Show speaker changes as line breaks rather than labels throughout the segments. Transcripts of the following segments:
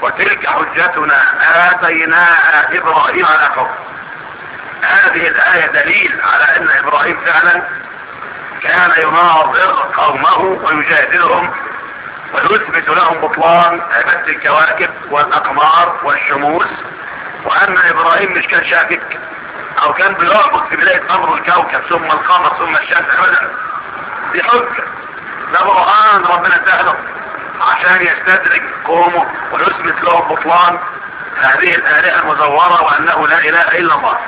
وتلك حجتنا آتيناها إبراهيم على قوم هذه الآية دليل على أن إبراهيم فعلا كان يناظر قومه ويجادلهم ويثبت لهم بطلان عبادة الكواكب والأقمار والشموس وأن إبراهيم مش كان شاكك أو كان بيربط في بداية أمر الكوكب ثم القمر ثم الشمس أبدا دي حجة ده برهان ربنا سهله عشان يستدرك قومه ويثبت لهم بطلان هذه الآلهة المزورة وأنه لا إله إلا الله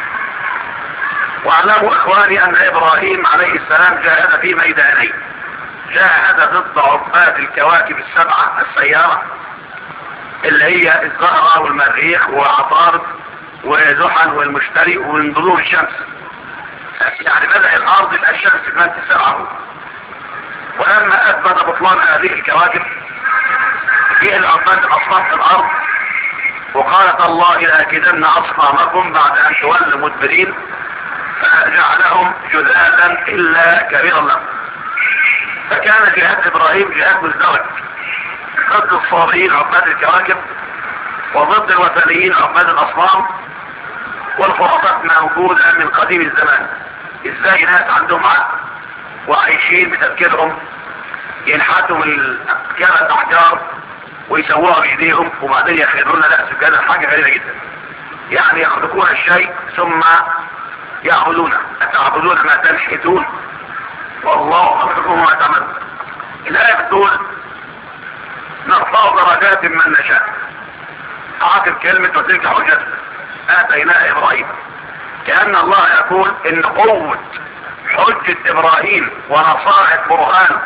واعلموا إخواني أن إبراهيم عليه السلام جاهد في ميدانين جاهد ضد عباد الكواكب السبعة السيارة اللي هي الزهرة والمريخ وعطارد وزحل والمشتري ومن ظلوم الشمس يعني بدأ الأرض الشمس كانت تسرعه ولما أثبت بطلان هذه الكواكب جه العباد أصناف الأرض وقالت الله لأكدن أصنامكم بعد أن تولوا مدبرين فجعلهم جذاذا إلا كبيرا لهم فكان جهاد إبراهيم جهاد مزدوج ضد الصابرين عباد الكواكب وضد الوثنيين عباد الأصنام والخرافات موجودة من قديم الزمان ازاي ناس عندهم عقل وعايشين بتفكيرهم ينحتوا كانت احجار ويسووها بايديهم وبعدين يخيرون لا سجانا حاجة غريبة جدا يعني يخلقون الشيء ثم يعبدونه أتعبدون ما تنحتون والله خلقكم ما تعملون الآية بتقول نرفع درجات من نشاء عاقب كلمة وتلك حجتنا آتينا إبراهيم كأن الله يقول إن قوة حجة إبراهيم ونصائح برهانه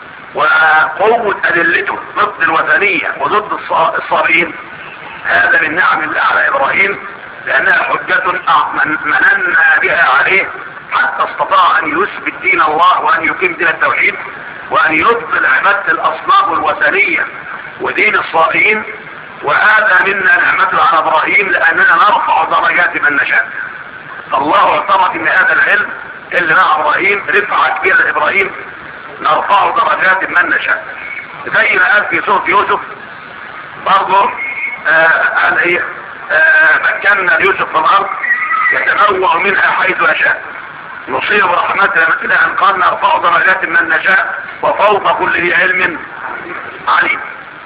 وقوة أدلته ضد الوثنية وضد الصابين هذا من نعم الله على إبراهيم لأنها حجة مننا بها عليه حتى استطاع أن يثبت دين الله وأن يقيم دين التوحيد وأن يبطل عبادة الأصنام الوثنية ودين الصابئين وهذا منا نعمته على إبراهيم لأننا نرفع درجات من نشاء الله اعترف ان هذا العلم اللي مع ابراهيم رفعة كبيرة لابراهيم نرفع درجات من نشاء زي ما قال في سورة يوسف برضه قال ايه مكنا ليوسف في الارض يتنوع منها حيث يشاء نصيب رحمتنا مثل ان قال نرفع درجات من نشاء وفوق كل ذي علم عليم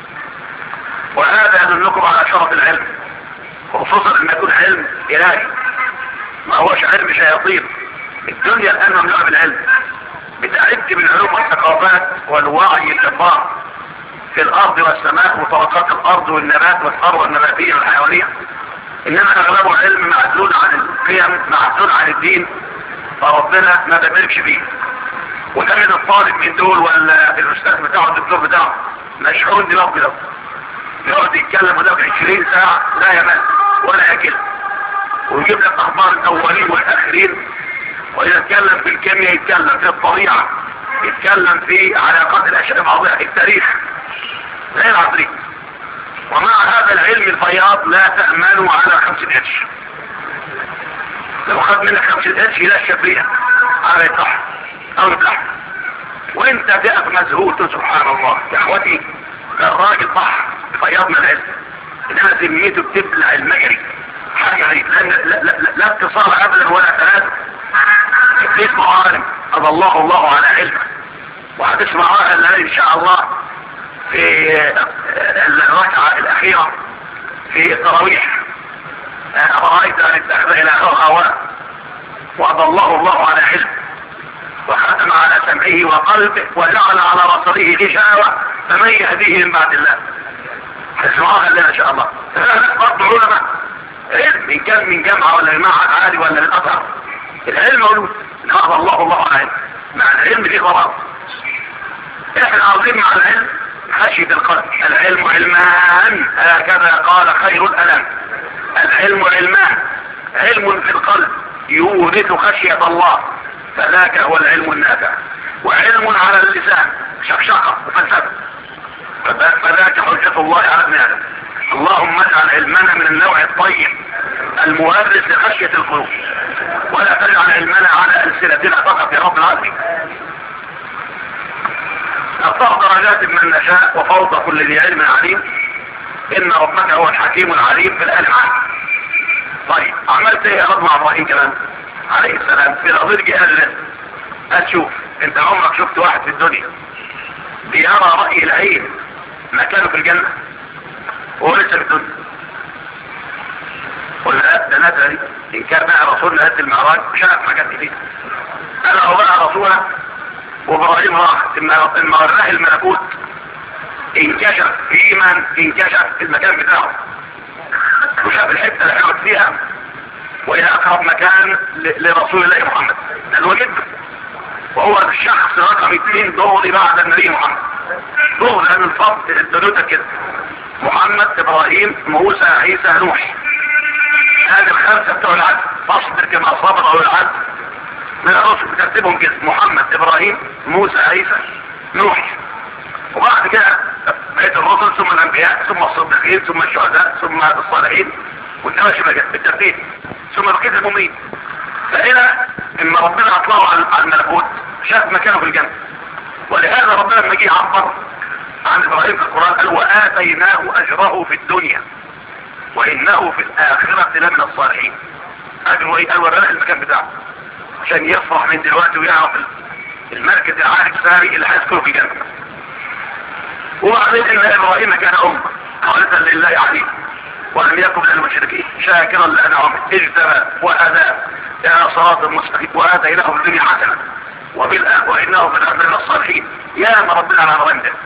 وهذا يدلكم على شرف العلم خصوصا ان يكون علم الهي ما هوش علم شياطين الدنيا الان مملوءه بالعلم بتعد من علوم الثقافات والوعي الجبار في الارض والسماء وطبقات الارض والنبات والثروه النباتيه والحيوانيه انما اغلبه علم معزول عن القيم معزول عن الدين فربنا ما بيملكش فيه وتجد الطالب من دول ولا الاستاذ بتاعه الدكتور بتاعه مشحون دماغه كده يقعد يتكلم وده 20 ساعه لا يمل ولا ياكل ويجيب لك اخبار الاولين والاخرين ويتكلم في الكيمياء يتكلم في الطبيعه يتكلم في علاقات الاشياء بعضها في التاريخ زي العصري ومع هذا العلم الفياض لا تأمنوا على خمسة قرش لو خد منك خمسة قرش لا شفريها على يطح او يطلع وانت تقف مذهول سبحان الله يا اخوتي الراجل صح فياض من العلم انما ذمته بتبلع المجري حاجة غريبة لا, لا, لا, لا اتصال ابدا ولا ثلاثة اسمه عالم قضى الله الله على علمه وهتسمعوها الان ان شاء الله في الركعة الاخيرة في التراويح أرأيت أن اتخذ إلى هواء وأضله الله على علم وختم على سمعه وقلبه وجعل على بصره غشاوة فمن يهديه من بعد الله تسمعوها لنا إن شاء الله برضه علماء علم من كان من جامعة ولا من معهد عالي ولا من أطهر العلم مولود نقضى الله الله على علم مع العلم دي غرام احنا عاوزين مع العلم خشية القلب العلم علمان هكذا قال خير الألم العلم علمان علم في القلب يورث خشية الله فذاك هو العلم النافع وعلم على اللسان شقشقة وفلسفة فذاك حجة الله على ابن آدم اللهم اجعل علمنا من النوع الطيب المورث لخشية القلوب ولا تجعل علمنا على ألسنتنا فقط يا رب العالمين نرفع درجات من نشاء وفوق كل ذي علم عليم ان ربك هو الحكيم العليم في الآل معاه طيب عملت ايه يا رب مع ابراهيم كمان عليه السلام في نظير جهاز هتشوف انت عمرك شفت واحد في الدنيا بيرى رأي العين مكانه في الجنة وهو لسه في الدنيا قلنا لا ده ندرة دي ان كان بقى رسولنا قد المعراج شاف حاجات كتير انا هو بقى رسوله وابراهيم راح لما وراه الملكوت انكشف في ايمان انكشف المكان بتاعه وشاف الحته اللي حصل فيها وهي اقرب مكان لرسول الله محمد ده هو جده وهو الشخص رقم اثنين دوري بعد النبي محمد دور لان الفضل الدلوته كده محمد ابراهيم موسى عيسى نوح هذه الخمسه بتوع العدل فاصبر كما صبر او العدل من الرسل بترتيبهم كده محمد ابراهيم موسى عيسى نوح وبعد كده بقيت الرسل ثم الانبياء ثم الصديقين ثم الشهداء ثم الصالحين والتماشي بالترتيب ثم بقية المؤمنين فهنا اما ربنا اطلعوا على الملكوت شاف مكانه في الجنة ولهذا ربنا لما جه يعبر عن ابراهيم في القرآن قال وآتيناه اجره في الدنيا وانه في الاخرة لمن الصالحين اجره ايه قال وراه المكان بتاعه عشان يفرح من دلوقتي ويعرف المركز العالي الساري اللي هيذكره في الجنة وبعدين ان ابراهيم كان امه خالصا لله عليه ولم يكن من المشركين شاكرا لانعمه اجتبى وهدى الى صراط المستقيم واتيناه في الدنيا حسنه وبالاخره وانه في الاخره من الصالحين يا ما ربنا على ابراهيم ده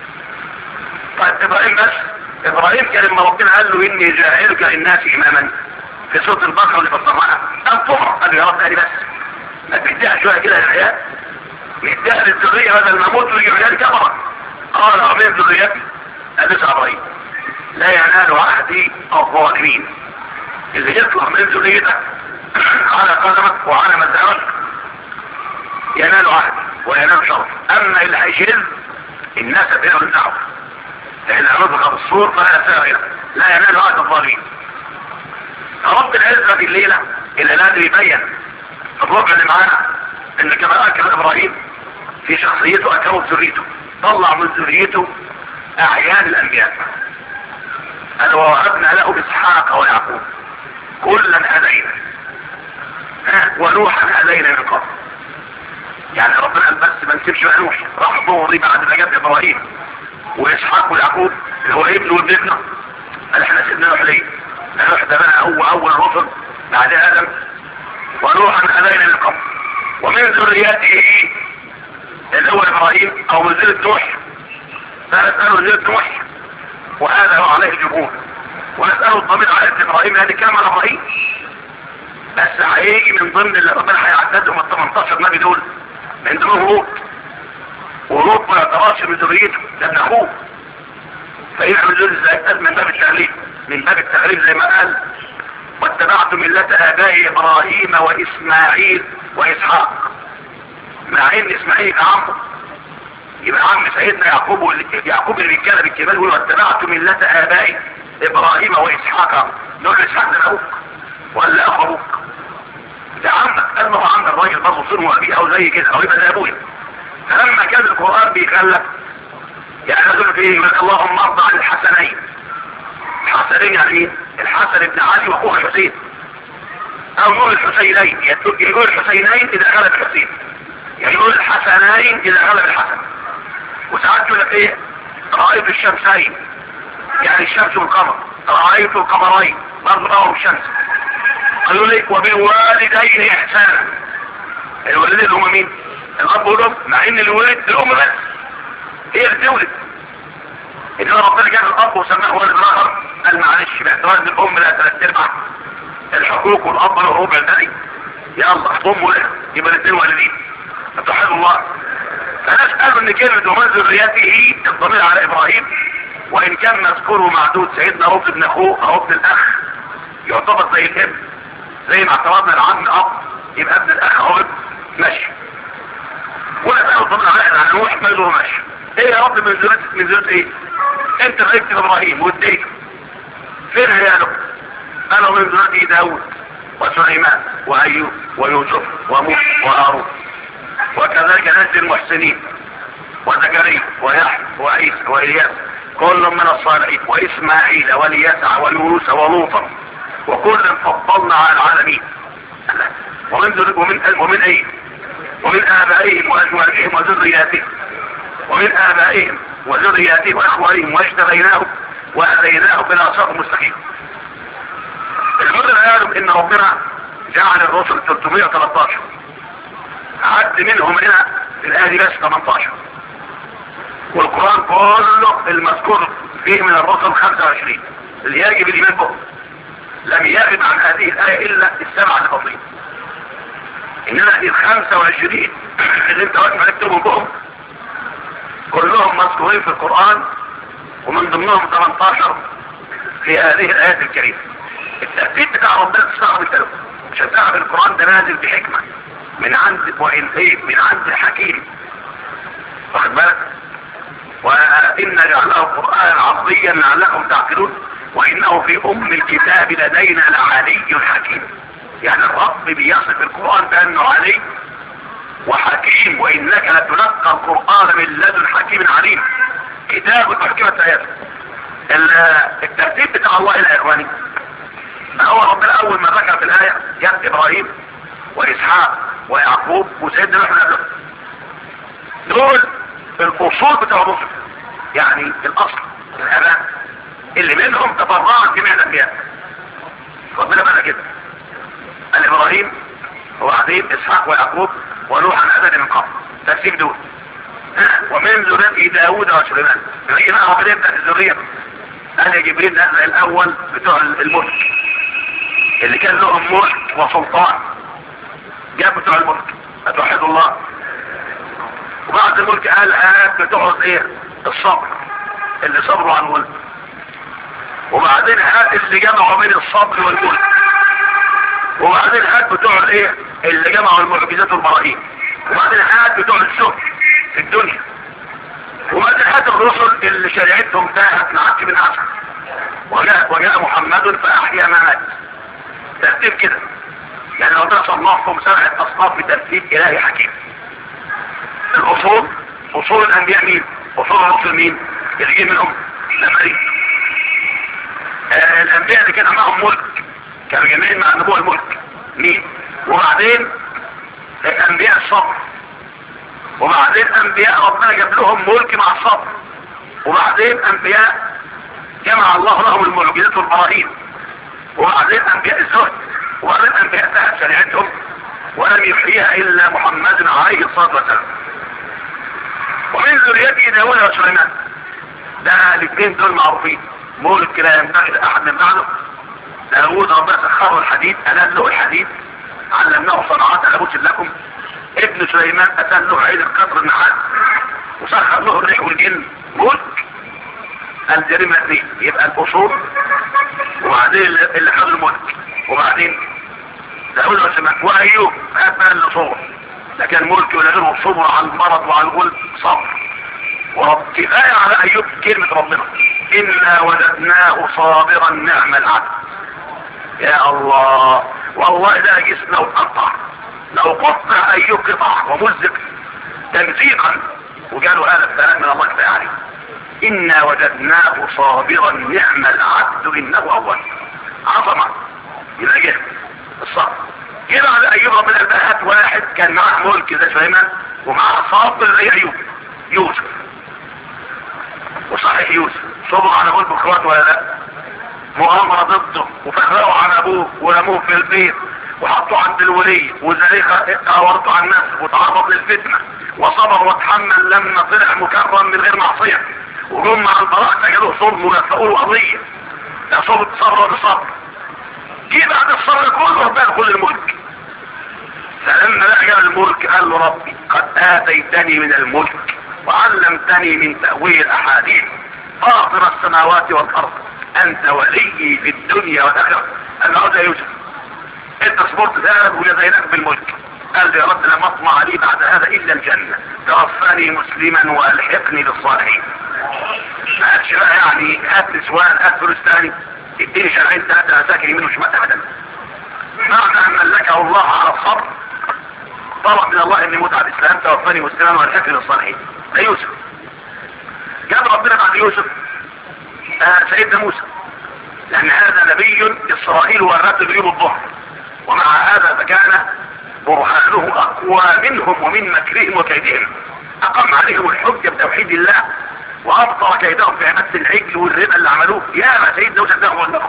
طيب ابراهيم بس ابراهيم كان لما ربنا قال له اني جاعلك للناس اماما في سوره البقره اللي بتصرها ان تمر قال يا رب قال بس ما تديها شويه كده للعيال نديها للذريه بدل ما اموت ويجي عيال كبرت قال ومن ذريتي أليس ابراهيم لا ينال عهدي الظالمين اللي يطلع من ذريتك على قدمك وعلى مزارك ينال عهد وينال شرف اما اللي هيشيل الناس بينهم الدعوه لان نطق بالصور فلا سائل لا ينال عهد الظالمين رب العزة في الليلة اللي لازم يبين الربع اللي معانا ان كما اكل ابراهيم في شخصيته اكرم ذريته طلع من ذريته اعيان الانبياء قال ووهبنا له اسحاق ويعقوب كلا هدينا ونوحا هدينا من قبل يعني ربنا قال بس ما نسيبش بقى نوح راح ظهري بعد ما جاب ابراهيم واسحاق ويعقوب اللي هو ابنه وابن ابنه قال احنا سيبنا نوح ليه؟ نوح ده بقى هو اول رسل بعد ادم ونوحا هدينا من قبل ومن ذريته ايه؟ اللي هو ابراهيم او من ذرية نوح فنسأله ذرية نوح وهذا هو عليه الجمهور ونسأله الضمير على ابراهيم هذه كلام على ابراهيم بس هيجي من ضمن اللي ربنا هيعددهم ال 18 نبي دول من ضمنهم لوط ولوط ما يعتبرش من ذريته ده ابن اخوه فهنا من ذرية ازاي من باب التغليب من باب التغليب زي ما قال واتبعت ملة ابائي ابراهيم واسماعيل واسحاق مع ان اسماعيل عمه يبقى عم سيدنا يعقوب يعقوب اللي بيتكلم بالكمال يقول واتبعت ملة ابائي ابراهيم واسحاق دول اسحاق ده ابوك ولا اخو ابوك ده عمك قال ما هو عم الراجل برضه صنه ابيه او زي كده او يبقى زي ابويا فلما كان القران بيخلف يعني نزل فيه من اللهم ارضى عن الحسنين الحسنين يعني مين؟ الحسن بن علي واخوه الحسين او نقول الحسينين يقول الحسينين اذا غلب الحسين يعني يقول الحسنين اذا غلب الحسن وساعات يقول لك ايه رايت الشمسين يعني الشمس والقمر رايت القمرين برضه راوا الشمس قالوا لي وبالوالدين احسانا الوالدين هم مين الاب والام مع ان الولد الام بس هي اللي بتولد انما ربنا جاب الاب وسماه ولد الاخر قال معلش باعتبار ان الام لها ثلاث ارباع الحقوق والاب له ربع الثاني يلا ام ولد يبقى الاثنين والدين اتحد الله فناس قالوا ان كلمة ومن ذريته الضمير على ابراهيم وان كان مذكوره معدود سيدنا رب ابن اخوه او ابن الاخ يعتبر زي الابن زي ما اعتبرنا العم اب يبقى ابن الاخ او ابن ماشي ولا قالوا الضمير على احنا على نوح ما يدور ماشي ايه يا رب من ذريته من ذريته ايه انت غيبت ابراهيم واديته فين عياله قالوا من ذريته داود وسليمان وايوب ويوسف وموسى وهارون وكذلك نجد المحسنين وزكريا ويحيى وعيسى والياس كل من الصالحين واسماعيل واليسع ويونس ولوطا وكلا فضلنا على العالمين ومن ذر- ومن ومن ايه ومن ابائهم وازواجهم وذرياتهم ومن ابائهم وذرياتهم واخوانهم واجتبيناهم وهديناهم الى صراط مستقيم العلماء قالوا ان ربنا جعل الرسل 313 عد منهم هنا في الايه دي بس 18 والقران كله المذكور فيه من الرسل 25 اللي يجب الايمان بهم لم يغب عن هذه الايه الا السبعه الفضلين انما ال 25 اللي انت واقف تكتبهم بهم كلهم مذكورين في القران ومن ضمنهم 18 في هذه الايات الكريمه الترتيب بتاع ربنا تستغرب انت له عشان تعرف القران ده نازل بحكمه من عند وإن إيه؟ من عند الحكيم واخد بالك وإن جعله قرآنا عربيا لعلكم تعقلون وإنه في أم الكتاب لدينا لعلي حكيم يعني الرب بيصف القرآن بأنه علي وحكيم وإنك لتلقى القرآن من لدن حكيم عليم كتاب محكمة آياته ال- الترتيب بتاع الله يا إخواني ما هو ربنا أول ما ذكر في الآية جاب إبراهيم وإسحاق ويعقوب وسيدنا نوح قبله دول الأصول بتاع الرسل يعني الأصل الآباء اللي منهم تفرعت جميع الأنبياء ربنا بقى كده قال إبراهيم وبعدين إسحاق ويعقوب ونوح عن أبدا من قبل ترتيب دول ها، ومن ذرية داوود وسليمان يجي بقى ربنا يبدأ الذرية قال يا جبريل نزل الأول بتوع الملك اللي كان لهم ملك وسلطان جاب بتوع الملك اتوحدوا الله وبعد الملك قال هات بتوع ايه الصبر اللي صبروا على الملك وبعدين هات اللي جمعوا بين الصبر والملك وبعدين هات بتوع الايه اللي جمعوا المعجزات والبراهين وبعدين هات بتوع الزهد في الدنيا وبعدين هات الرسل اللي شريعتهم تاهت معك من عسل وجاء, وجاء محمد فاحيا ما مات ترتيب كده يعني ربنا صنفهم سبعة أصناف بترتيب إلهي حكيم الأصول أصول الأنبياء مين؟ أصول الرسل مين؟ اللي جه منهم الأمريك آه الأنبياء اللي كان معهم ملك كانوا جميعين مع نبوة الملك مين؟ وبعدين أنبياء الصبر وبعدين أنبياء ربنا جاب لهم ملك مع الصبر وبعدين أنبياء جمع الله لهم المعجزات والبراهين وبعدين أنبياء الزهد وبعدين أنبياء تحت شريعتهم ولم يحييها إلا محمد عليه الصلاة والسلام ومن ذريته داود وسليمان ده الاثنين دول معروفين مولد لا ينبغي لأحد من بعده داود ربنا سخره الحديد ألان له الحديد علمناه صنعات لابد لكم ابن سليمان أتى له عيد القطر النحاس وسخر له الريح والجن ملك الجريمة دي يبقى الأصول وبعدين اللي خد الملك وبعدين داود وسليمان وأيوب هات بقى اللي صور لكن ملك ولا غيره صبر على المرض وعلى الغلب صبر ورب كفاية على أيوب كلمة ربنا إنا وجدناه صابرا نعم العبد يا الله والله ده جسم لو قطع لو قطع أيوب قطع ومزق تمزيقا وقالوا هذا الكلام من الله كفاية عليه إنا وجدناه صابرا نعم العبد إنه أول عظمة يبقى جه الصبر كده على أيوب ربنا البهات واحد كان معاه ملك زي سليمان ومعاه صابر زي أيوب يوسف وصحيح يوسف صبر على قلب اخواته ولا لا مؤامرة ضده وفخروا على ابوه ورموه في البيت وحطوه عند الولي وزليخة اورته عن نفسه وتعرض للفتنة وصبر وتحمل لما طلع مكرم من غير معصية وجم مع البراء سجلوه صلب ولفقوا له قضية ده صبر صبر بصبر جه بعد الصبر كله ربنا كل الملك فلما لقى الملك قال له ربي قد آتيتني من الملك وعلمتني من تأويل الأحاديث فاطر السماوات والأرض أنت ولي في الدنيا والآخرة قال له يا يوسف أنت صبرت ذهب وجزيناك بالملك قال لي يا رب لم أطمع لي بعد هذا إلا الجنة توفاني مسلما وألحقني بالصالحين ما قالش بقى يعني هات لي سؤال هات فلوس تاني اديني شرعين ثلاثة هساكن يمين وشمال أبدا بعد أن ملكه الله على الصبر طلب من الله ان يموت على الاسلام توفاني مسلما والحكم للصالحين ده يوسف جاب ربنا بعد يوسف آه سيدنا موسى لان هذا نبي اسرائيل ورد بيوم الظهر ومع هذا فكان برهانه اقوى منهم ومن مكرهم وكيدهم اقام عليهم الحجة بتوحيد الله وابطل كيدهم في عبادة العجل والربا اللي عملوه يا ما سيدنا موسى ده لهم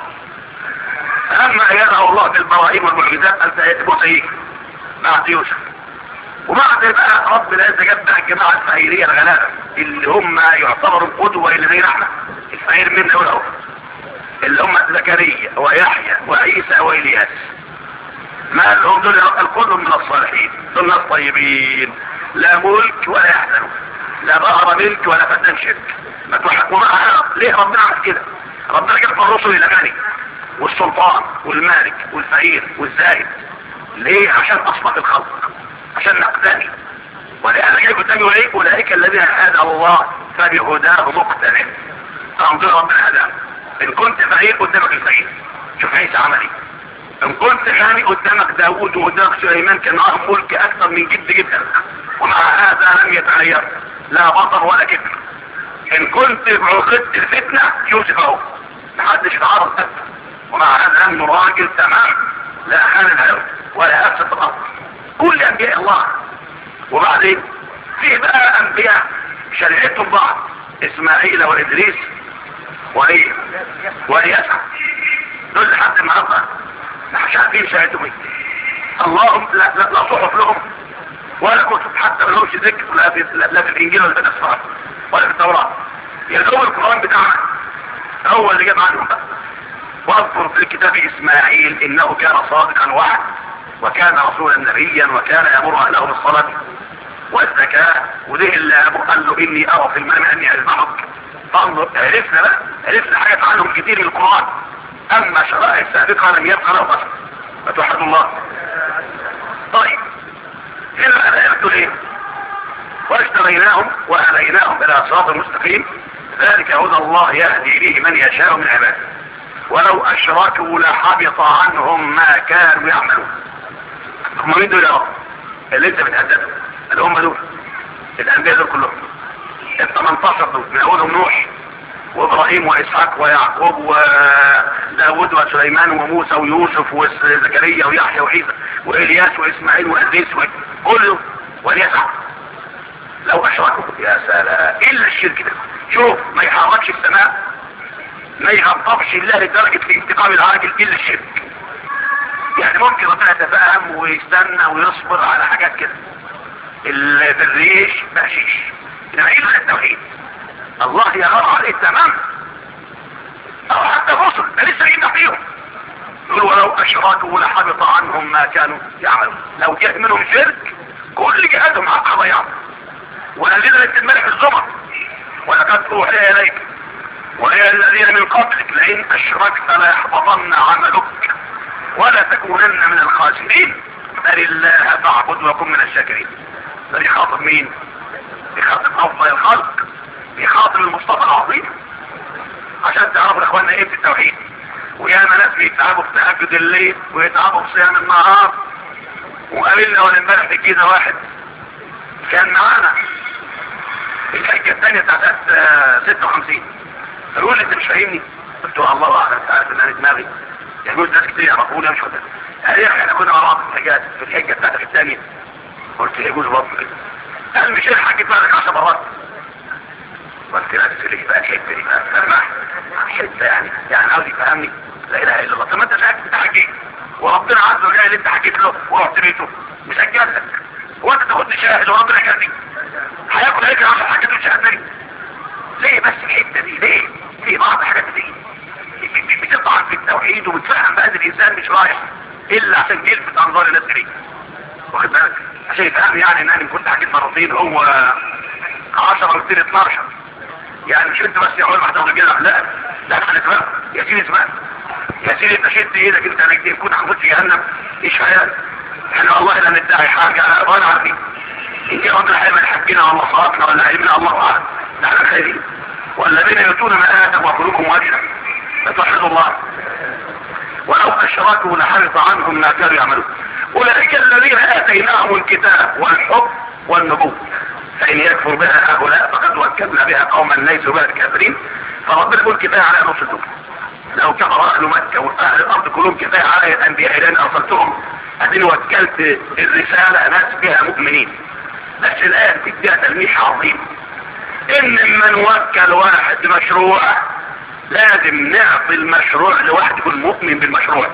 اما اياده الله بالبراهين والمعجزات انت يتبوس ايه بعد يوسف وبعد بقى رب العزة جاب بقى الجماعة الفقيرية الغلابة اللي هم يعتبروا القدوة اللي زينا احنا الفقير منا ولا اللي هم زكريا ويحيى وعيسى والياس ما لهم دول القدوة من الصالحين دول ناس طيبين لا ملك ولا يحزنوا لا ظهر ملك ولا فتن شرك ما توحكوا معها ليه ربنا عمل كده ربنا جاب الرسل الى والسلطان والمالك والفقير والزاهد ليه عشان اصلح الخلق عشان نقتني ولهذا جاي قدامي وليه اولئك الذين هدى الله فبهداه مقتنع انظر ربنا هداه ان كنت فقير قدامك الفقير شوف عيسى عمل ايه ان كنت غني قدامك داوود وقدامك سليمان كان معهم ملك اكثر من جد جدا ومع هذا لم يتغير لا بطر ولا كبر ان كنت عقدت الفتنة يوسف اهو محدش تعرض اكثر ومع هذا انه راجل تمام لا خان الهوى ولا افسد الارض كل انبياء الله وبعدين في بقى انبياء شريعتهم بعض اسماعيل وادريس وايه واليسع دول لحد النهارده مش عارفين شهادتهم ايه اللهم لا لا, لا صحف لهم ولا كتب حتى ما لهمش ذكر لا في لا في الانجيل ولا في الاسفار ولا في التوراه يدوم القران بتاعنا هو اللي جاب عنهم بقى واذكر في الكتاب اسماعيل انه كان صادقا وعد وكان رسولا نبيا وكان يامر اهله بالصلاه والزكاه وده اللي ابوه قال له اني ارى في المنام اني اذبحك فانظر عرفنا بقى عرفنا حاجات عنهم كتير من القران اما شرائع السابقه لم يبقى له اصل فتوحد الله طيب هنا انا يقول ايه واشتريناهم وهديناهم الى صراط المستقيم ذلك هدى الله يهدي اليه من يشاء من عباده ولو اشركوا لحبط عنهم ما كانوا يعملون هم مين دول يا رب اللي انت بتهددهم اللي هم دول الانبياء دول كلهم ال 18 دول من اولهم نوح وابراهيم واسحاق ويعقوب وداود وسليمان وموسى ويوسف وزكريا ويحيى وعيسى والياس واسماعيل وادريس كله واليسع لو اشركوا يا سلام الا الشرك ده شوف ما يحركش السماء ما يغضبش الله لدرجة الانتقام العاجل الا الشرك يعني ممكن ربنا يتفاهم ويستنى ويصبر على حاجات كده اللي في الريش بقشيش انما الا التوحيد الله يغار عليه تمام او حتى الرسل ده لسه جايين فيهم يقول ولو اشركوا لحبط عنهم ما كانوا يعملون لو جاء منهم شرك كل جهادهم حق ضيعوا والذين تنملح الزمر ولقد اوحي اليك وهي الذين من قبلك لئن اشركت ليحبطن عملك ولا تكونن من الخاسرين بل الله فاعبد وكن من الشاكرين ده بيخاطب مين بيخاطب افضل الخلق بيخاطب المصطفى العظيم عشان تعرفوا يا اخوانا ايه في التوحيد وياما ناس بيتعبوا في تهجد الليل ويتعبوا في صيام النهار وقابلنا اول امبارح في الجيزه واحد كان معانا في الحجه الثانيه بتاعت 56 فيقول لي انت مش فاهمني قلت له الله اعلم انت عارف ان انا دماغي يقول ناس كتير يعرفوني مش فاهم قال لي احنا كنا مع بعض في الحجات في الحجه بتاعتك الثانيه قلت له يجوز برضه كده قال مش الحاج بتاعتك 10 مرات قلت له قلت لي بقى الحته دي بقى سمح حته يعني يعني عاوز يفهمني لا اله الا الله طب ما انت ساعات انت حكيت وربنا عز وجل اللي انت حكيت له ورحت بيته مسجل لك هو انت تاخدني شاهد وربنا كاتب هياكل عليك عشان حكيت له شهادتين ليه بس الحته دي ليه في بعض حاجات دي بتطعن في التوحيد وبتفهم بقى ان الانسان مش رايح الا عشان يلفت انظار الناس دي واخد بالك عشان يفهم يعني ان انا كنت حكيت مرتين هو 10 قلت 12 يعني مش انت بس يا اول واحده كده لا لا احنا نتفهم يا سيدي اسمع يا سيدي انت شد ايدك انت انا كتير كنت هنخش جهنم ايش حياتك احنا والله لا ندعي حاجه ولا عارفين ان كان ربنا هيعمل حجنا ولا صلاتنا ولا علمنا الله اعلم ده احنا خيرين والذين يؤتون ما اتوا وقلوبهم وجهه فتوحدوا الله ولو اشركوا لحبط عنهم ما كانوا يعملون اولئك الذين اتيناهم الكتاب والحب والنبوة فإن يكفر بها هؤلاء فقد وكلنا بها قوما ليسوا بها الكافرين فربنا يقول كفاية على رسلكم لو كفر أهل مكة وأهل الأرض كلهم كفاية على الأنبياء الذين أرسلتهم أديني وكلت الرسالة ناس بها مؤمنين بس الآن تديها تلميح عظيم إن من وكل واحد مشروع لازم نعطي المشروع لواحد يكون مؤمن بالمشروع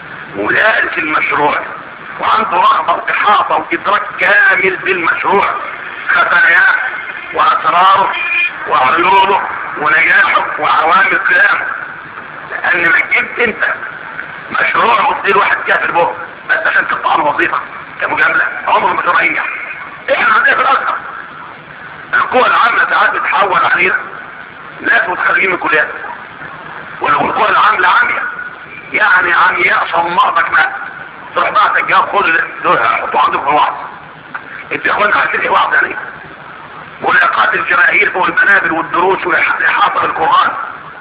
ودارس المشروع وعنده رغبة وإحاطة وإدراك كامل بالمشروع خفاياه وأسراره وعيوبه ونجاحه وعوامل قيامه لأن ما جبت أنت مشروع وتدير واحد كافر به بس عشان تقطع له وظيفة كمجاملة عمر المشروع ينجح احنا عندنا في الأزهر القوى العاملة ساعات بتحول علينا ناس متخرجين من الكليات ولو القوى العاملة عامية يعني عمياء صماتك ما تروح بقى تجاوب خد دول حطوا عندكم في الوعظ انت يا اخوانا هتلقي وعظ يعني ملاقات الجماهير فوق المنابر والدروس والاحاطه بالقران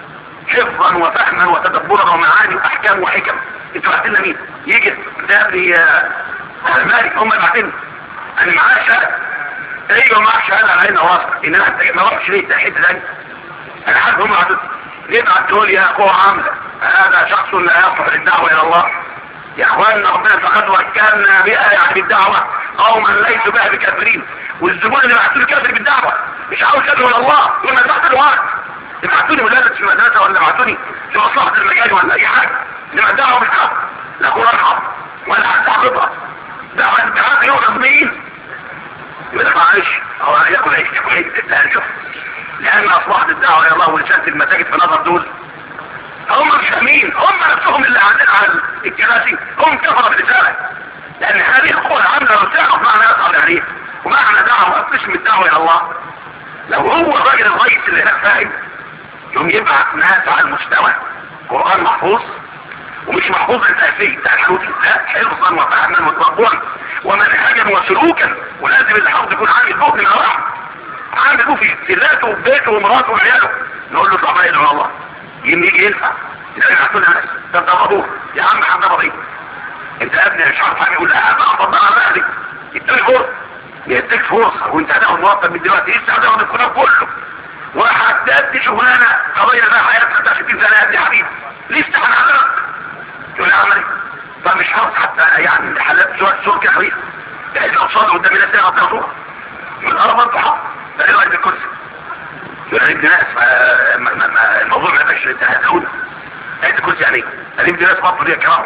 حفظا وفهما وتدبرا ومعاني واحكام وحكم انتوا بعتين لنا مين؟ يجي ده ابني مالك هم اللي بعتين انا معاه شهاده ايوه معاه شهاده على عيننا واسطه ان انا ما اروحش ليه حته ثانيه انا عارف هم عدد ليه بعتوا لي يا قوه عامله هذا شخص لا يصلح للدعوه الى الله يا اخواننا ربنا فقد وكلنا بها يعني بالدعوه قوما ليسوا بها بكافرين والزبون اللي بعتوا لي كافر بالدعوه مش عاوز كافر ولا الله يقول ما بعت له وقت ابعتوني مدرس في المدرسه ولا ابعتوني في مصلحه المجال ولا اي حاجه انما الدعوه مش حق لا قران حق ولا حتى حافظها دعوه الدعوه يوم مين يقول لك معلش هو ياكل عيش ياكل عيش لا شوف لان اصبحت الدعوه الى الله ورساله المساجد في نظر دول هم مش فاهمين هم نفسهم اللي قاعدين على الكراسي هم كفروا بالرساله لان هذه القوى العامله لو تعرف معنى يصعب عليه ومعنى دعوه قسم الدعوه الى الله لو هو الراجل الرئيس اللي هناك فاهم يوم يبعث ناس على المستوى قران محفوظ ومش محفوظ التأثير بتاع الحوثي لا حفظا وفهما وتربوا ومنهجا وسلوكا ولازم الحفظ يكون عامل فوق من واحد عامل فوق في ذاته وبيته ومراته وعياله نقول له طبعا يدعو الله يجي ينفع يلاقي يحطونا ناس طب ضربوه يا عم حد ضربيه انت يا ابني مش عارف حاجه يقول لا انا افضلها بقى دي يديك فرصه يديك فرصه وانت هتاخد مرتب من دلوقتي لسه هتاخد الكلام كله وهتدي شغلانه قضيه بقى حياتك بتاع 60 سنه يا ابني حبيبي لسه هنعملك تقول اعمل ايه؟ فمش شرط حتى يعني حالات شويه شغل كده حبيبي بحيث الاقصاد قدام الناس تغطي تاخدوها يقول انا برضه حق ده ايه رايك بالكرسي؟ يقول انا ناس ما ما ما الموضوع ما يبقاش انت هتقول انت الكرسي يعني ايه؟ دي ناس برضه ليها كرامه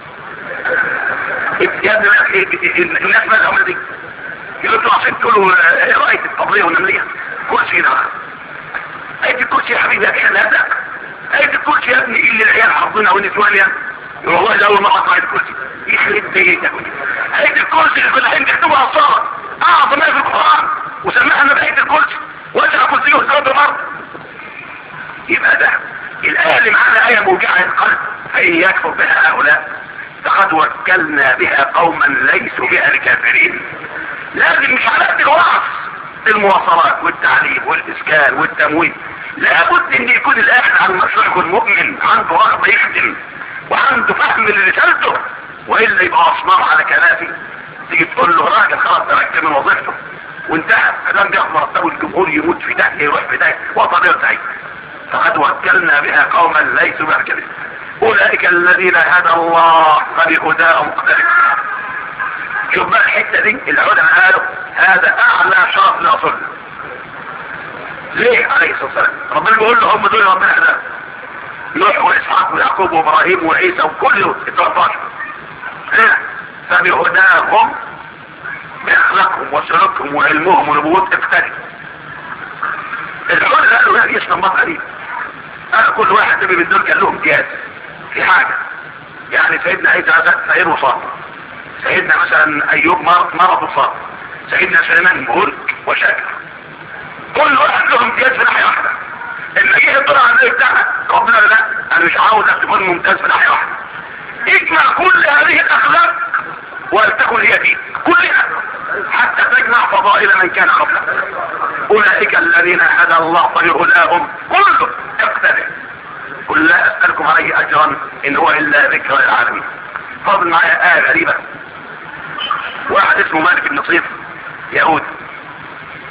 يا ابني الناس مالها هم دي يقول له عشان تقولوا ايه رايك الطبليه والنمليه كرسي هنا ايدي الكرسي يا حبيبي احنا هذا ايدي الكرسي يا ابني اللي العيال حافظينها والنسوان يا يقول والله ده اول مره اقرا الكرسي يخرب بيتك ايدي الكرسي اللي كل حين بيكتبها صار اعظم ايه في القران وسمعنا بايدي الكرسي وجه كرسيه وسرد الارض يبقى ده الايه اللي معانا ايه موجعه القلب فان يكفر بها هؤلاء فقد وكلنا بها قوما ليسوا بها الكافرين لازم مش على قد الوعظ المواصلات والتعليم والاسكان والتمويل لابد ان يكون الاهل على المشروع يكون مؤمن عنده رغبه يخدم وعنده فهم لرسالته والا يبقى اصنام على كراسي تيجي تقول له راجل خلاص تركت من وظيفته وانتهى ادام بياخد مرتبه الجمهور يموت في داهيه يروح في داهيه وطن يرتعي فقد وكلنا بها قوما ليسوا بها كذب اولئك الذين هدى الله فبهداهم اقترب شوف بقى الحته دي العلماء قالوا هذا اعلى شرف لاصل ليه عليه الصلاه والسلام ربنا بيقول له هم دول ربنا هداهم نوح واسحاق ويعقوب وابراهيم وعيسى وكل ال 13 ليه فبهداهم باخلاقهم وسلوكهم وعلمهم ونبوتهم اقترب العلماء قالوا هذه استنباط قليل قال كل واحد من دول كان له امتياز في حاجه يعني سيدنا عيسى سيد وصاب سيدنا مثلا ايوب مرض مرض وصاب سيدنا سليمان مهلك وشاكر كل واحد له امتياز في ناحيه واحده اما جه الطلع عن بتاعنا ربنا لا انا مش عاوز تكون ممتاز في ناحيه واحده اجمع كل هذه الاخلاق ولتكن هي دي كلها حتى تجمع فضائل من كان قبلك اولئك الذين هدى الله فبهداهم كله اقتدر قل لا اسالكم عليه اجرا ان هو الا ذكرى للعالمين فاضل معايا ايه غريبه واحد اسمه مالك بن نصير يهودي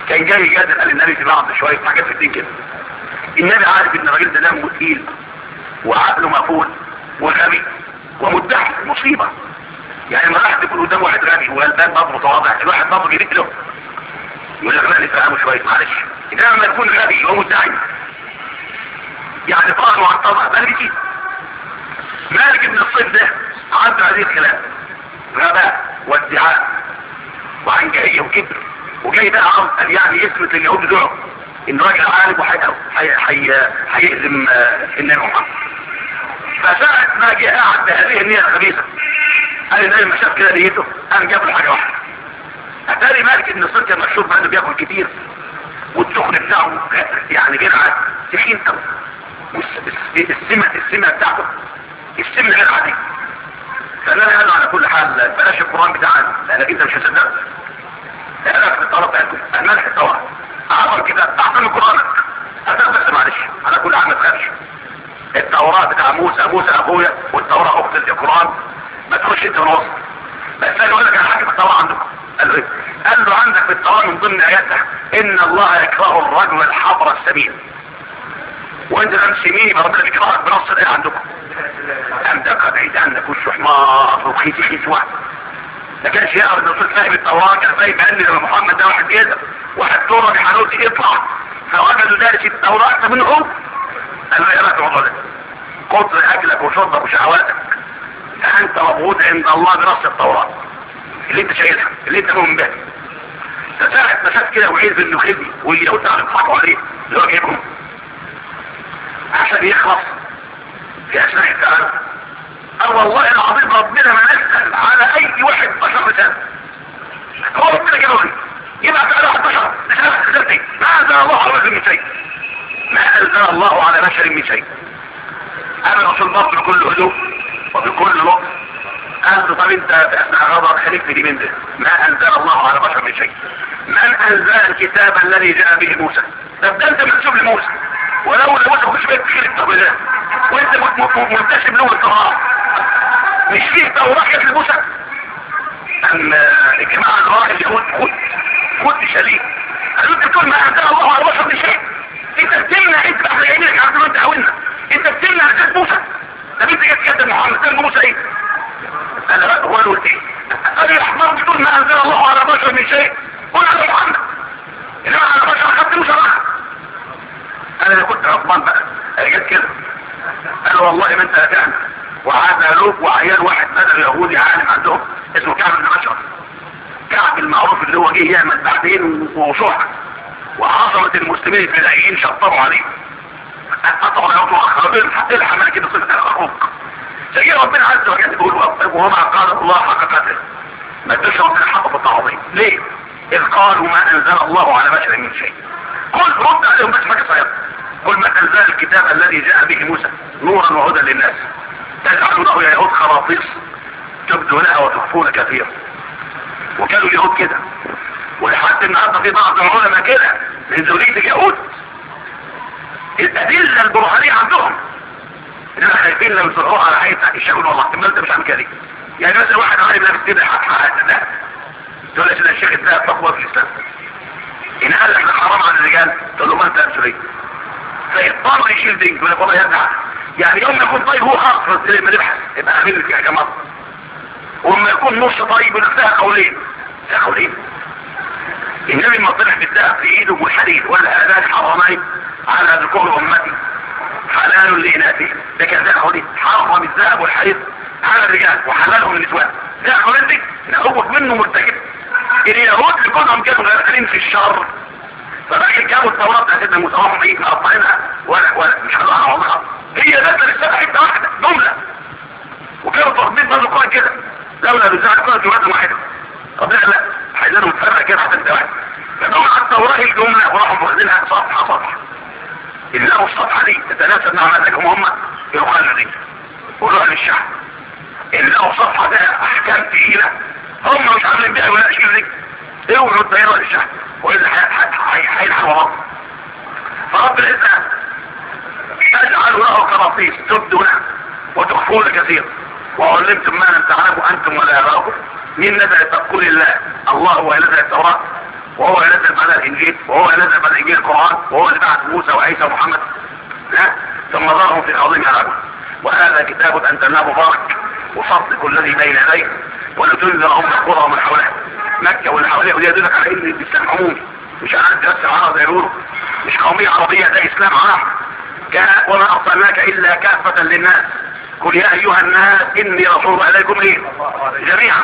كان جاي يجادل قال النبي في بعض شويه حاجات في الدين كده النبي عارف ان الراجل ده دمه تقيل وعقله مقفول وغبي ومدعي مصيبه يعني ما راح تكون قدام واحد غبي وغلبان برضه متواضع الواحد برضه جديد له يقول لك لا نفهمه شويه معلش انما لما يكون غبي ومدعي يعني طار وعن طبع بل كده مالك ابن الصيف ده عنده هذه الخلاف غباء وادعاء وعنجهية وكبر وجاي بقى عرض قال يعني يثبت لليهود دول ان راجل عالم وهيهزم النبي محمد فساعة ما جه قاعد بهذه النية الخبيثة قال النبي ما شاف كده نيته قام جاب له حاجة واحدة اتاري مالك ابن الصيف كان مشهور بانه بياكل كتير والتخن بتاعه يعني جرعة تخين قوي والسمة السمة بتاعته السمة غير عادية فانا قال على كل حال بلاش القرآن بتاعنا لانك انت مش هتصدق لانك في الطلب بتاعتكم الملح طبعا اعظم كده اعظم قرآنك بس معلش على كل حال ما تخافش التوراة بتاع موسى موسى اخويا والتوراة اخت القرآن ما تخش انت ونص بس انا اقول لك على حاجة في التوراة عندكم قال له ايه قال له عندك في التوراة من ضمن اياتها ان الله يكره الرجل الحبر السمين وانت لم سميني بربنا بيكرهك بنص الايه عندكم ام دقى بعيد عنك وشه حمار وخيتي خيت واحد ما كانش يعرف ان الرسول فاهم التوراة كان فاهم ان لما محمد ده واحد كده واحد دورة بحانوت يطلع فوجدوا دارس التوراة اكتر منه هو قال له يا بقى الموضوع ده قدر اكلك وشربك وشهواتك فانت مبغوط عند الله بنص التوراة اللي انت شايلها اللي انت مؤمن بها فساعة ما شاف كده وعيد انه خدي واليهود تعالوا يضحكوا عليه اللي هو جايبهم عشان يخلص في اثناء التعامل او والله العظيم ربنا ما نسأل على اي واحد بشر رسالة هو ربنا جاوبني يبقى على واحد بشر رسالة رسالتي ما انزل الله على بشر من شيء ما انزل الله على بشر من شيء انا رسول الله بكل هدوء وبكل لطف قال له طب انت اثناء غضب خليك في دي من ده ما انزل الله على بشر من شيء من انزل الكتاب الذي جاء به موسى طب ده انت منسوب لموسى ولو موسى مش بيت تخيل الطب ده وانت منتسب له التوراة مش فيه توراة كانت لموسى ام الجماعة الغراء اللي خد خد خد شليك قالوا انت بتقول ما انزل الله على بشر من شيء انت بتمنع انت احنا جايين لك عبد انت حاولنا انت بتمنع رسالة موسى طب انت جت كده محمد كان موسى ايه قال لا هو انا قلت ايه قال يا حمار بتقول ما انزل الله على بشر من شيء قول على محمد انما على بشر خدت موسى راح انا اللي كنت غضبان بقى جت كده قال والله ما انت هتعمل وعاد قالوك وعيال واحد بدر يهودي عالم عندهم اسمه كعب بن اشرف كعب المعروف اللي هو جه يعمل بعدين وصوحة وعظمة المسلمين الفدائيين شطروا عليه قطعوا له واخرجوا الحمل كده صفة اخوك سيدي ربنا عز وجل يقول وما قال الله حق قدره ما ادوش ربنا حق التعظيم ليه اذ قالوا ما انزل الله على بشر من شيء قل رد عليهم بس حاجه صغيره قل ما انزل الكتاب الذي جاء به موسى نورا وهدى للناس تجعلونه يا يهود خراطيس تبدونها وتخفون كثيرا وكانوا اليهود كده ولحد النهارده في بعض العلماء كده من ذريه اليهود الادله البرهانيه عندهم اننا خايفين لو يصرفوها على حي بتاعت الشغل والله احتمال انت مش عامل كده يعني مثلا واحد عالم لابس كده حق ده تقول لك ده الشيخ ده تقوى في الاسلام ان قال احنا حرام على الرجال تقول له ما انت انسولين فيضطر يشيل دي يقول لك والله يرجع يعني يوم يكون طيب هو خاص زي ما نبحث يبقى عامل لك يا جماعه وما يكون نص طيب يقول لك فيها قولين فيها قولين النبي ما طلع بالذهب في ايده والحديد ولا هذان حرمين على ذكور امتي حلال لإناثهم لكن ده قولي حرم الذهب والحديد على الرجال وحلالهم للنسوان ده قولتك نقوك منه مرتكب اليهود لكونهم كانوا غيرين في الشر فبقى جابوا التوراة بتاعت سيدنا موسى وهم ايه مقطعينها ولا ولا مش هنقع عمرها هي نازله للسبع حته واحده جمله وكانوا طالبين برضه القران كده لولا بزاع القران جمله واحده طب لا لا عايزينهم متفرق كده حتى انت واحد فدول على التوراه الجمله وراحوا واخدينها صفحه صفحه إن لقوا الصفحة دي تتناسب مع مزاجهم هم يقال دي وروح للشعب إن لقوا صفحة فيها أحكام تقيلة هم مش عاملين بيها ولا شيء دي يقولوا الطيارة للشعب وإذا هيلحق بعض فرب العزة تجعل له قراطيس تبدون وتخفون كثير وعلمتم ما لم تعلموا أنتم ولا آباؤكم من نزل تقول الله الله هو نزل التوراة وهو ينزل بعد الانجيل وهو ينزل بعد الانجيل القران وهو اللي بعث موسى وعيسى ومحمد لا ثم ظهرهم في عظيم هلاكهم وهذا كتاب انزلناه مبارك وصدق الذي بين يديه ولتنذر ام القرى ومن حولها مكه واللي حواليها ودي يدلك على ان الاسلام عمومي مش على بس عرب زي يقولوا مش قوميه عربيه ده اسلام عام كان وما ارسلناك الا كافه للناس قل يا ايها الناس اني رسول اليكم ايه جميعا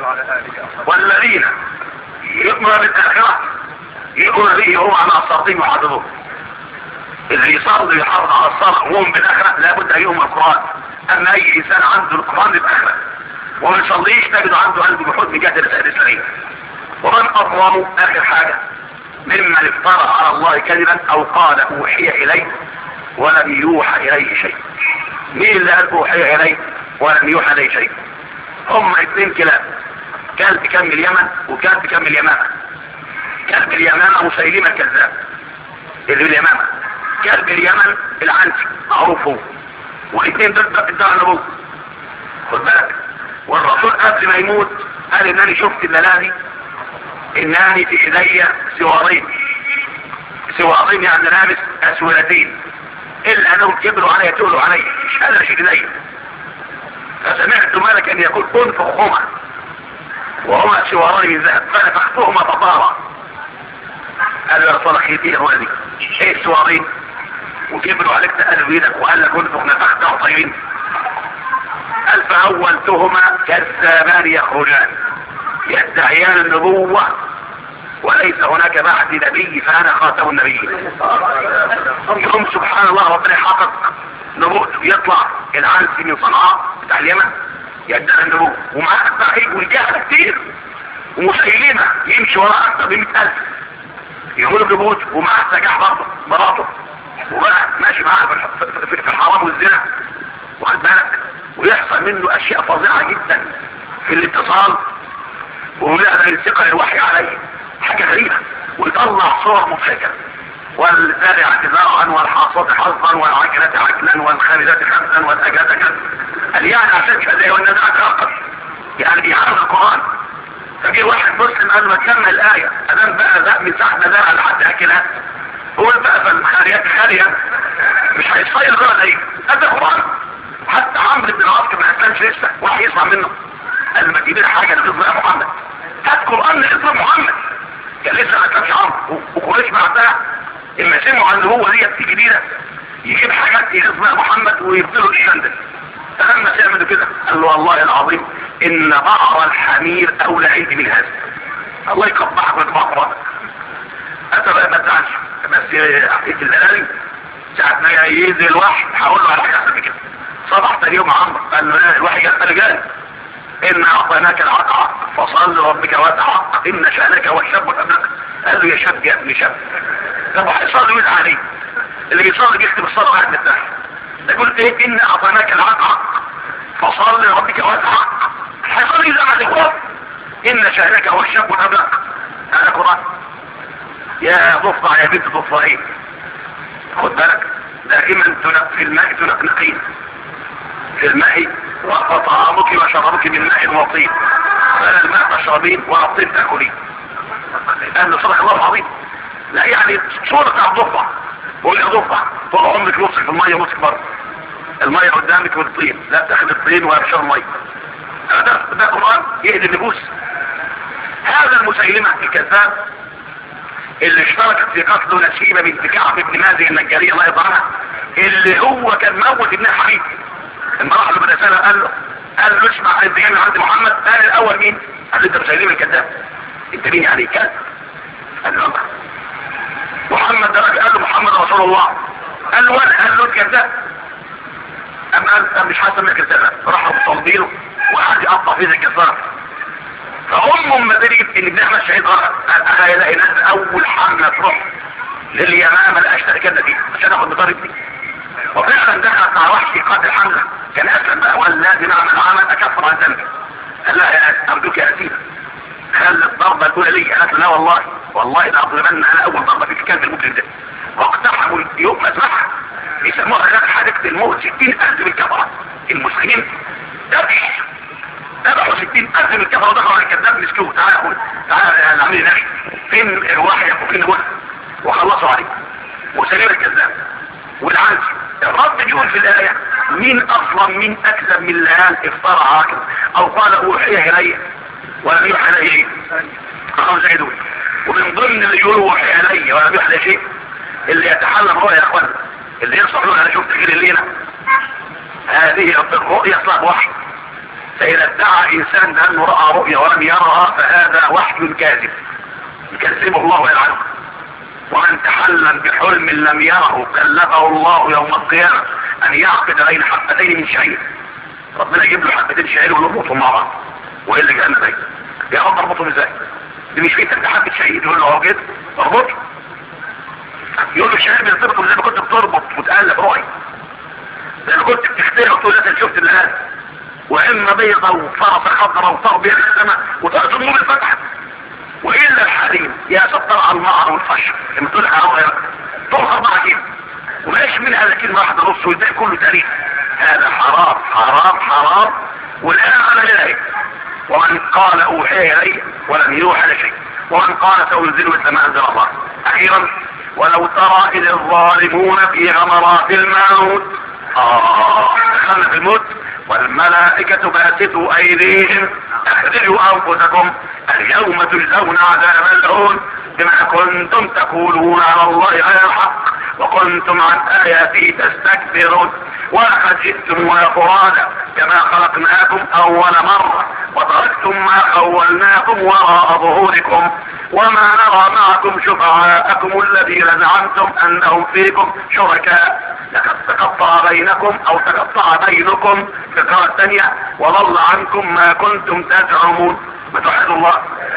والذين يؤمن بالاخره يؤمن به هو على الصراطين يحافظون اللي يصلي ويحافظ على الصلاه وهم بالاخره لابد ان يؤمن القران اما اي انسان عنده القران بالاخره وما يصليش تجد عنده قلب جحود من جهه الرساله الاسلاميه ومن اظلم اخر حاجه ممن افترى على الله كذبا او قال اوحي اليه ولم يوحى اليه شيء مين اللي قال اوحي اليه ولم يوحى اليه شيء هم اثنين كلاب كلب كم اليمن وكلب كم اليمامه كلب اليمامه مسيلمه الكذاب اللي باليمامه كلب اليمن العنسي معروف هو والاثنين دول ادعوا النبوه خد بالك والرسول قبل ما يموت قال انني شفت الليالي انني في ايدي سوارين سوارين يعني لابس اسورتين الا انهم كبروا علي تقولوا علي مش قادر اشيل ايدي فسمعت ملكا يقول انفخهما وهما سواران من ذهب فنفختهما فطارا قال يا رسول الله ايه ولدي ايه السوارين وكبروا عليك تقلوا بيدك وقال لك انفخ نفخته طيبين قال فاولتهما كذابان يخرجان يدعيان النبوة وليس هناك بعد نبي فانا خاتم النبيين يوم سبحان الله ربنا يحقق نبوته يطلع العنسي من صنعاء بتاع اليمن يدعي النبوة ومعاه اتباعيه والجهل كتير ومسيلمة يمشي وراء اكثر من 100000 يقولوا نبوته ومعاه سجاح برضه مراته وبقى ماشي معاه في الحرام والزنا واخد بالك ويحصل منه اشياء فظيعة جدا في الاتصال ولا ينتقل الوحي عليه حاجة غريبة ويطلع صور مضحكة والزارعة زرعا والحاصة حظا والعجلة عجلا والخامدة خمسا والأجلة كذا قال يعني عشان كذا والنزعة رقم يعني بيعرض القرآن فجي واحد مسلم قال ما تكمل الآية أدام بقى ذا من ساعة ما زرع لحد أكلها هو بقى فالخاريات خارية مش هيصير غير ايه هذا القرآن حتى عمرو بن العاص ما اسلمش لسه واحد يسمع منه قال ما تجيب لي حاجه لتظهر محمد هات قران لاسم محمد كان لسه ما اسلمش عمرو وقريش بعدها اما سمعوا عن النبوه ديت جديده يجيب حاجات لاسم محمد ويفضلوا الشندل فلما تعملوا كده قال له والله العظيم ان بعض الحمير اولى عندي من هذا الله يقبحك ويقبح قرانك انت بقى ما تزعلش بس عقيد الليالي ساعة ما ينزل الوحي هقول له على حاجة أحسن كده صبح تاني يوم عمرو قال له لا الوحي جاء رجال إن أعطيناك العقع فصل لربك واتحق إن شأنك هو الشاب والأبناء قال له يا شاب يا ابن شاب طب هيصلي ويدعى عليه اللي بيصلي بيكتب الصلاة واحد من التحت يقول ايه إن أعطيناك العقع فصل لربك واتحق هيصلي يدعى عليه إن شأنك هو الشاب والأبناء هذا قرآن يا ضفدع يا بنت ضفدعين خد بالك دائما تنق في الماء تنقنقين في الماء وطعامك وشرابك من ماء وطين فلا الماء تشربين ولا الطين تاكلين قال له صدق الله العظيم لا يعني صورة بتاع الضفدع قول يا ضفدع طول عمرك نصك في المية ونصك بره المية قدامك والطين لا تاخد الطين ولا تشرب المية ده ده قرآن يهدي النفوس هذا المسيلمة الكذاب اللي اشتركت في قتله نسيبة بنت كعب بن مازن النجارية الله يرضى عنها اللي هو كان موت ابن حبيب لما راح له بالرسالة قال له قال له اسمع انت جاي من عند محمد قال الاول مين؟ قال له انت مسيلم الكذاب انت مين يعني كذب؟ قال له محمد ده قال له محمد رسول الله قال له وانا قال له الكذاب اما قال مش حاسس من الكذاب راحوا مصلبينه وقعد يقطع فيه زي الكذاب فهم ما تيجي ان ابنها مش شهيد غلط انا الاقي ناس اول حمله تروح لليمامه الاشتري كده دي عشان اخد بطار ابني وفعلا دخلت مع وحشي قائد الحمله كان اسلم بقى والذي نعمل عمل اكفر عن ذنبي قال لها يا ارجوك يا اسير خلي الضربه الاولى لي قالت لا والله والله لا اضربن انا اول ضربه في الكلب المجرم ده واقتحموا يوم مذبحه يسموها غير حادثه الموت 60000 بالكفره المسلمين ذبح ذبحوا 60 ألف من الكفر ودخلوا على الكذاب مسكوه تعالى يا اخويا تعالى يا العميل نبي فين الوحي وفين الوحي وخلصوا عليه وسليم الكذاب والعنف الرب بيقول في الآية مين أصلا مين أكذب من اللي قال افترى عاقل أو قال أوحي إلي ولم يوحى إلي شيء أخو زي دول ومن ضمن اللي يقولوا أوحي إلي ولم يوحى إلي شيء اللي يتحلم رؤيا يا أخوان اللي ينصح له أنا شفت غير الليلة هذه الرؤيا اصلا وحي فإذا ادعى إنسان بأنه رأى رؤيا ولم يرها فهذا وحي كاذب يكذبه الله ويلعنه ومن تحلم بحلم لم يره كلفه الله يوم القيامة أن يعقد بين حبتين من شعير ربنا يجيب له حبتين شعير ويربطهم مع بعض وايه اللي جانا بين يا رب اربطهم ازاي دي مش فيه تبقى حبة شعير يقول له هو كده اربطه يقول له الشعير بيرتبطهم زي ما كنت بتربط وتقلب رؤي زي ما كنت بتخترع وتقول لازم شفت اللي هذا واما بيضة وفرس خضراء وطربية في السماء وتقصد النور الفتح والا الحريم يا ستر على النهر والفشر لما تقول حرام طول اربعة كيلو وماش من هذا كلمة واحدة نص والباقي كله تاريخ هذا حرام حرام حرام والآن على ذلك ومن قال أوحي إلي ولم يوحى لشيء ومن قال سأنزل مثل ما أنزل الله أخيرا ولو ترى إذ الظالمون في غمرات الموت آه دخلنا في الموت والملائكة باسطوا أيديهم اخرجوا أنفسكم اليوم تجزون عذاب الهون بما كنتم تقولون على الله غير الحق وكنتم عن آياته تستكبرون ولقد جئتم فرادا كما خلقناكم أول مرة وتركتم ما خولناكم وراء ظهوركم وما نرى معكم شفعاءكم الذين زعمتم أنهم فيكم شركاء لقد تقطع بينكم أو تقطع بينكم في القراءة الثانية وضل عنكم ما كنتم تزعمون بتوحد الله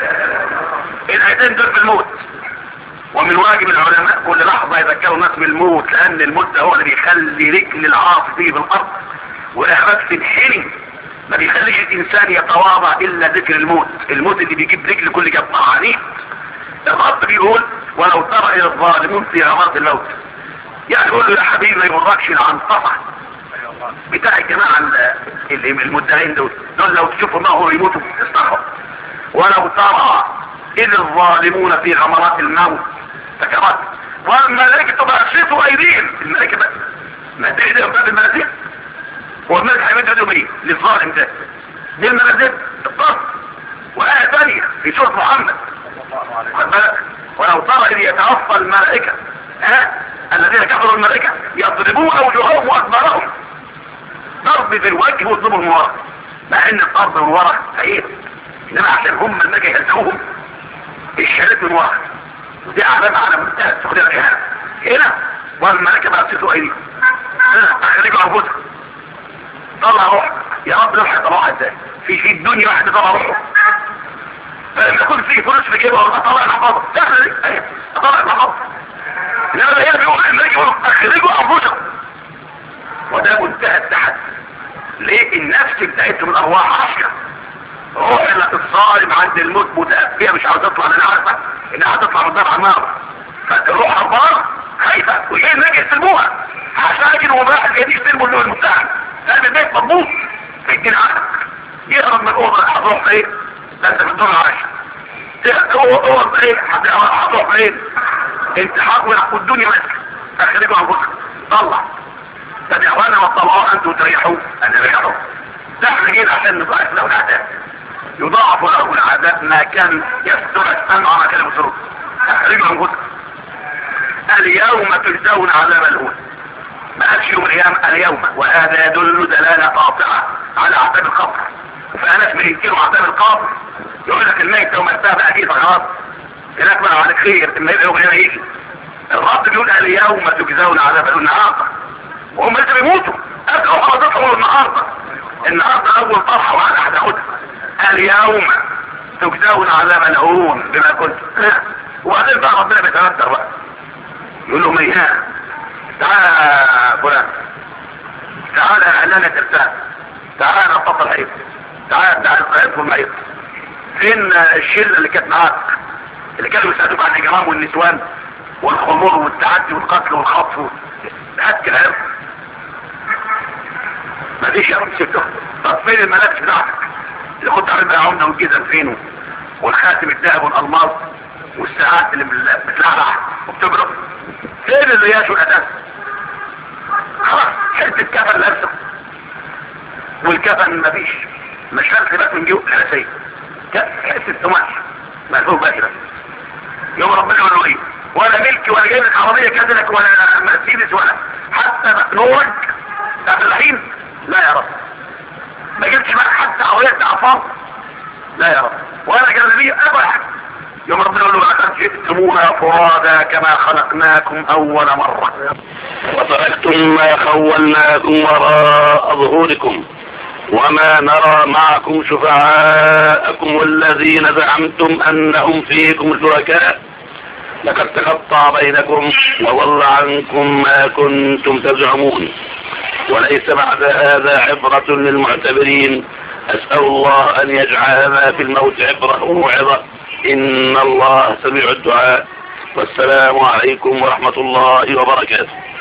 الآيتين دول في الموت ومن واجب العلماء كل لحظة يذكروا الناس بالموت لأن الموت ده هو اللي بيخلي رجل العاصي في الأرض وإحراج تنحني ما بيخليش الإنسان يتواضع إلا ذكر الموت الموت اللي بيجيب رجل كل جبار عنيف الرب بيقول ولو ترى إلى الظالمون في غمرة الموت يعني يقول له يا حبيبي ما يمركش العنطفة بتاع الجماعة المدعين دول دول لو تشوفوا ما هو يموتوا استغفر ولو ترى إذ الظالمون في غمرات الموت سكرات والملائكة بأسفوا أيديهم الملائكة بقى ما تهدئهم بقى بالملائكة هو الملك هيمد يده مين للظالم ده دي الملائكة الضغط وآية ثانية في سورة محمد ولو ترى إذ يتوفى الملائكة ها الذين كفروا الملائكة يضربون وجوههم وأدبارهم ضرب في الوجه ويضربوا من ورا مع ان الضرب من ورا سيء انما عشان هم الملائكة يهزقوهم الشهادات من ورا ودي علامة على منتهى السخرية والإهانة هنا والملائكة بقى تسيطوا ايديهم اخرجوا انفسكم طلع روح يا رب روح يطلعها ازاي في في الدنيا واحد يطلع روحه فلما يكون في فلوس في جيبه اطلع المحفظة سهلة دي اهي اطلع المحفظة انما هنا بيقول الملائكة يقول اخرجوا انفسكم وده منتهى التحدي ليه النفس بتاعتهم الارواح عشرة روح الظالم عند الموت متأفية مش عاوز تطلع من عارفة انها هتطلع من دار عمار فتروح عمار خايفة وجاي الناجي يستلموها عشان وباح جاي يستلموا اللي هو المتهم قلب البيت مضبوط يدين عقلك يهرب من الأوضة هتروح فين ده انت في الدور العاشر اوض ايه هتروح فين انت حاضر والدنيا ماسكة اخرجوا انفسكم طلع طب يا اخوانا ما تطلعوها انتوا وتريحوه انا ريحوا ده احنا جينا عشان نضاعف له العذاب يضاعف له العذاب ما كان يستر السمع ما كان يبصره اخرجوا انفسكم اليوم تجزون عذاب الهون ما قالش يوم القيامة اليوم وهذا يدل دلالة قاطعة على عذاب القبر فأناس بينكروا عذاب القبر يقول لك الميت لو ماتها بقى اكيد خلاص هناك بقى على خير اما يبقى يوم القيامة يجي الرب بيقول اليوم تجزون عذاب الهون النهارده وهم لسه بيموتوا ادعوا حضرتهم النهارده النهارده اول طرحه واحده هتاخدها اليوم تجزون عذاب الهون بما كنت وبعدين بقى ربنا بيتندر بقى يقول لهم اياه تعالى فلان تعالى اعلانة ترتاح تعالى نقطة الحيط تعالى تعالى القيادة والمعيط فين الشلة اللي كانت معاك اللي كانوا بيساعدوك على الاجرام والنسوان والخمور والتعدي والقتل والخطف هات كلام مفيش يا رب سبتهم طب فين الملابس بتاعتك الخدام البيعونة والجزم فينه والخاتم الذهب والالماس والساعات اللي بال- بتلعلع وبتبرق فين الرياش والاساس خلاص حته كفن لابسه والكفن مفيش مش فرق بس من جوه الاساسيه حته قماش ملفوف بس كده يوم ربنا يقول له ايه ولا ملكي ولا جايب لك عربيه كذلك ولا مرسيدس ولا حتى نورك بتاعت الحين لا يا رب ما جبتش معاك حتى عربيه اعصاب لا يا رب ولا جلابيه ابدا حاجه يوم ربنا يقول له لقد جئتمونا فرادا كما خلقناكم اول مره
وتركتم ما خولناكم وراء ظهوركم وما نرى معكم شفعاءكم والذين زعمتم انهم فيكم شركاء لقد تقطع بينكم وضل عنكم ما كنتم تزعمون وليس بعد هذا عبرة للمعتبرين أسأل الله أن يجعل ما في الموت عبرة وموعظة إن الله سميع الدعاء والسلام عليكم ورحمة الله وبركاته